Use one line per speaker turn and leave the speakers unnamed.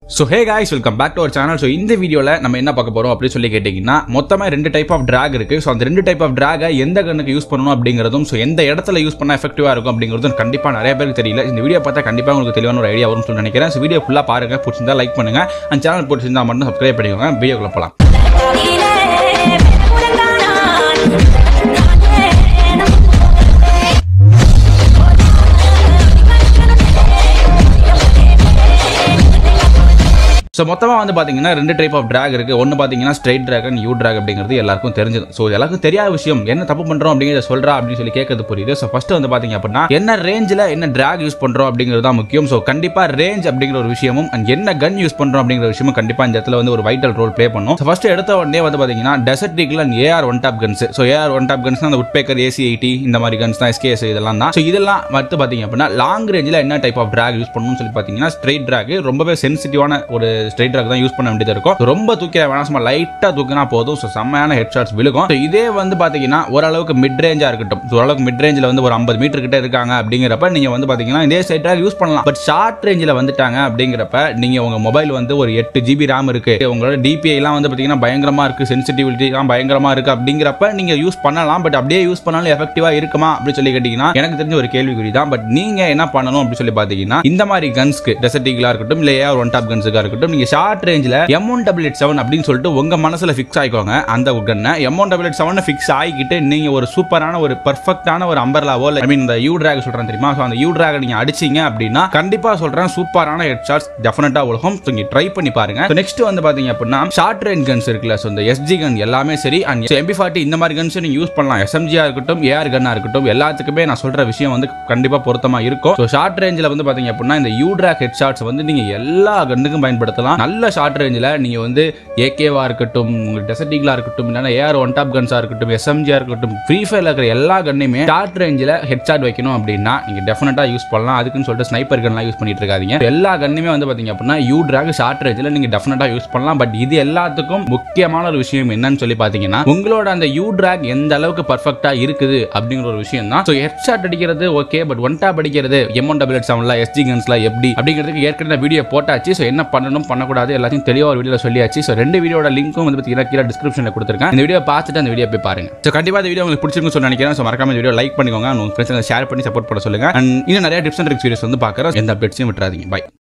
so hey guys welcome back to our channel so இந்த வீடியோவில் நம்ம என்ன பார்க்க போகிறோம் அப்படின்னு சொல்லி கேட்டிங்கன்னா மொத்தமாக ரெண்டு டைப் ஆஃப் drag இருக்குது ஸோ அந்த ரெண்டு டைப் ஆஃப் ட்ராகை எந்த கண்ணுக்கு யூஸ் பண்ணணும் அப்படிங்கிறதும் ஸோ எந்த இடத்துல யூஸ் பண்ணால் எஃபெக்டிவாக இருக்கும் அப்படிங்கிறதும் கண்டிப்பாக நிறைய பேருக்கு தெரியல இந்த வீடியோ பார்த்தா கண்டிப்பாக உங்களுக்கு தெளிவான ஒரு ஐடியா வரும்னு சொல்லி நினைக்கிறேன் ஸோ வீடியோ ஃபுல்லாக பாருங்கள் பிடிச்சிருந்தா லைக் பண்ணுங்கள் அந்த சேனல் பிடிச்சிருந்தா மட்டும் சப்ஸ்கிரைப் பண்ணிக்கோங்க வீடியோக்குள்ள போகலாம் ஸோ மொத்தமாக வந்து பார்த்தீங்கன்னா ரெண்டு டைப் ஆஃப் drag இருக்குது ஒன்று பார்த்தீங்கன்னா straight drag and U drag அப்படிங்கிறது எல்லாருக்கும் தெரிஞ்சது ஸோ எல்லாருக்கும் தெரியாத விஷயம் என்ன தப்பு பண்ணுறோம் அப்படிங்கிறத சொல்கிறா அப்படின்னு சொல்லி கேட்கறது புரியுது ஸோ ஃபஸ்ட்டு வந்து பார்த்தீங்க அப்படின்னா என்ன ரேஞ்சில் என்ன drag யூஸ் பண்ணுறோம் அப்படிங்கிறது தான் முக்கியம் ஸோ கண்டிப்பாக ரேஞ்ச் அப்படிங்கிற ஒரு விஷயமும் and என்ன கன் யூஸ் பண்ணுறோம் அப்படிங்கிற விஷயமும் கண்டிப்பாக இந்த இடத்துல வந்து ஒரு வைட்டல் ரோல் ப்ளே பண்ணும் ஸோ ஃபஸ்ட்டு எடுத்த உடனே வந்து பார்த்தீங்கன்னா Desert Eagle and AR one top guns so AR one top guns அந்த உட்பேக்கர் ஏசி எயிட்டி இந்த மாதிரி கன்ஸ் தான் எஸ்கேஎஸ் இதெல்லாம் தான் ஸோ இதெல்லாம் வந்து பார்த்தீங்க அப்படின்னா லாங் ரேஞ்சில் என்ன டைப் ஆஃப் drag யூஸ் பண்ணணும்னு சொல்லி பார்த்தீங்கன்னா ஸ்ட்ரைட் drag ரொம்பவே சென்சிட்டிவான ஒரு ஸ்ட்ரைட் drag தான் யூஸ் பண்ண வேண்டியது இருக்கும் ரொம்ப தூக்கிற வேணாம் சும்மா லைட்டாக தூக்கினா போதும் ஸோ செம்மையான ஹெட் ஷாட்ஸ் விழுகும் So இதே வந்து பார்த்தீங்கன்னா ஓரளவுக்கு மிட் ரேஞ்சாக இருக்கட்டும் So ஓரளவுக்கு மிட் ரேஞ்சில் வந்து ஒரு ஐம்பது மீட்டர் கிட்ட இருக்காங்க அப்படிங்கிறப்ப நீங்கள் வந்து பார்த்தீங்கன்னா இதே ஸ்ட்ரைட் drag யூஸ் பண்ணலாம் பட் ஷார்ட் ரேஞ்சில் வந்துட்டாங்க அப்படிங்கிறப்ப நீங்கள் உங்கள் மொபைல் வந்து ஒரு எட்டு ஜிபி ரேம் இருக்கு உங்களோட DPI எல்லாம் வந்து பார்த்தீங்கன்னா பயங்கரமாக இருக்கு சென்சிட்டிவிட்டி எல்லாம் பயங்கரமாக இருக்கு அப்படிங்கிறப்ப நீங்கள் யூஸ் பண்ணலாம் பட் அப்படியே யூஸ் பண்ணாலும் எஃபெக்டிவாக இருக்குமா அப்படின்னு சொல்லி கேட்டிங்கன்னா எனக்கு தெரிஞ்ச ஒரு கேள்விக்குறி தான் பட் நீங்கள் என்ன பண்ணணும் அப்படின்னு சொல்லி பார்த்தீங்கன்னா இந்த மாதிரி கன்ஸ்க்கு டெசர்டிகளாக இருக்கட்டும் இல்லை ஏஆர் ஒன் டாப் கன்ஸுக்காக இருக்கட்டும் நீங்கள் ஷார்ட் ரேஞ்சில் M one double eight seven அப்படின்னு சொல்லிட்டு உங்கள் மனசில் ஃபிக்ஸ் ஆகிக்கோங்க அந்த கன்னை M one double eight seven fix ஆகிக்கிட்டு நீங்கள் ஒரு சூப்பரான ஒரு பர்ஃபெக்டான ஒரு அம்பர்லாவோ ஐ மீன் இந்த யூ ட்ராக் சொல்கிறேன் தெரியுமா ஸோ அந்த யூ ட்ராக் நீங்கள் அடிச்சீங்க அப்படின்னா கண்டிப்பாக சொல்கிறேன் சூப்பரான ஹெட் ஷாட்ஸ் டெஃபினட்டாக உலகம் ஸோ நீங்கள் ட்ரை பண்ணி பாருங்க நெக்ஸ்ட் வந்து பார்த்தீங்க அப்படின்னா ஷார்ட் ரேஞ்ச் கன்ஸ் இருக்குல்ல ஸோ இந்த எஸ்ஜி கன் எல்லாமே சரி அண்ட் எம்பி ஃபார்ட்டி இந்த மாதிரி கன்ஸ் நீங்கள் யூஸ் பண்ணலாம் எஸ்எம்ஜியாக இருக்கட்டும் ஏஆர் கன்னாக இருக்கட்டும் எல்லாத்துக்குமே நான் சொல்கிற விஷயம் வந்து கண்டிப்பாக பொருத்தமாக இருக்கும் ஸோ ஷார்ட் ரேஞ்சில் வந்து பார்த்தீங்க அப்படின்னா இந்த யூ ட்ராக் ஹெட் ஷாட்ஸ் வந்து நீங்கள் எல்லா கன்னுக்கும் பயன்படுத்தலாம் நல்ல ஷார்ட் ரேஞ்சில் நீங்கள் வந்து ஏகேவா இருக்கட்டும் உங்களுக்கு டெசர்டிகளாக இருக்கட்டும் இல்லைன்னா ஏஆர் ஒன் டாப் கன்ஸாக இருக்கட்டும் எஸ்எம்ஜியாக இருக்கட்டும் ஃப்ரீ ஃபயரில் இருக்கிற எல்லா கன்னையுமே ஷார்ட் ரேஞ்சில் ஹெட் ஷாட் வைக்கணும் அப்படின்னா நீங்கள் டெஃபினட்டாக யூஸ் பண்ணலாம் அதுக்குன்னு சொல்லிட்டு ஸ்னைப்பர் கன்லாம் யூஸ் பண்ணிட்டு இருக்காதீங்க எல்லா கன்னுமே வந்து பார்த்தீங்க அப்படின்னா யூ ட்ராக் ஷார்ட் ரேஞ்சில் நீங்கள் டெஃபினட்டாக யூஸ் பண்ணலாம் பட் இது எல்லாத்துக்கும் முக்கியமான ஒரு விஷயம் என்னன்னு சொல்லி பார்த்தீங்கன்னா உங்களோட அந்த யூ ட்ராக் எந்த அளவுக்கு பர்ஃபெக்டாக இருக்குது அப்படிங்கிற ஒரு விஷயம் தான் ஸோ ஹெட் ஷாட் அடிக்கிறது ஓகே பட் ஒன் டாப் அடிக்கிறது எம் ஒன் டபுள் எட் செவன்ல எஸ்டி கன்ஸ்ல எப்படி அப்படிங்கிறதுக்கு ஏற்கனவே வீடியோ போட்டாச்சு ஸோ என்ன பண்ணணும் பண்ணக்கூடாது எல்லாத்தையும் தெளிவாக ஒரு வீடியோ சொல்லியாச்சு ஸோ ரெண்டு வீடியோட லிங்க்கும் வந்து பார்த்தீங்கன்னா கீழே டிஸ்கிரிப்ஷனில் கொடுத்துருக்கேன் இந்த வீடியோ பார்த்துட்டு அந்த வீடியோ போய் பாருங்க ஸோ கண்டிப்பாக இந்த வீடியோ உங்களுக்கு பிடிச்சிருக்குன்னு சொல்லி நினைக்கிறேன் ஸோ மறக்காம இந்த வீடியோ லைக் பண்ணிக்கோங்க உங்க ஃப்ரெண்ட்ஸ் ஷேர் பண்ணி சப்போர்ட் பண்ண சொல்லுங்க அண்ட் இன்னும் நிறைய டிப்ஸ் அண்ட் ட்ரிக்ஸ் வீடியோஸ் வந்து பார்க்குறோம் எந்த அப்டேட்ஸையும் விட்டுறாதீங்க பை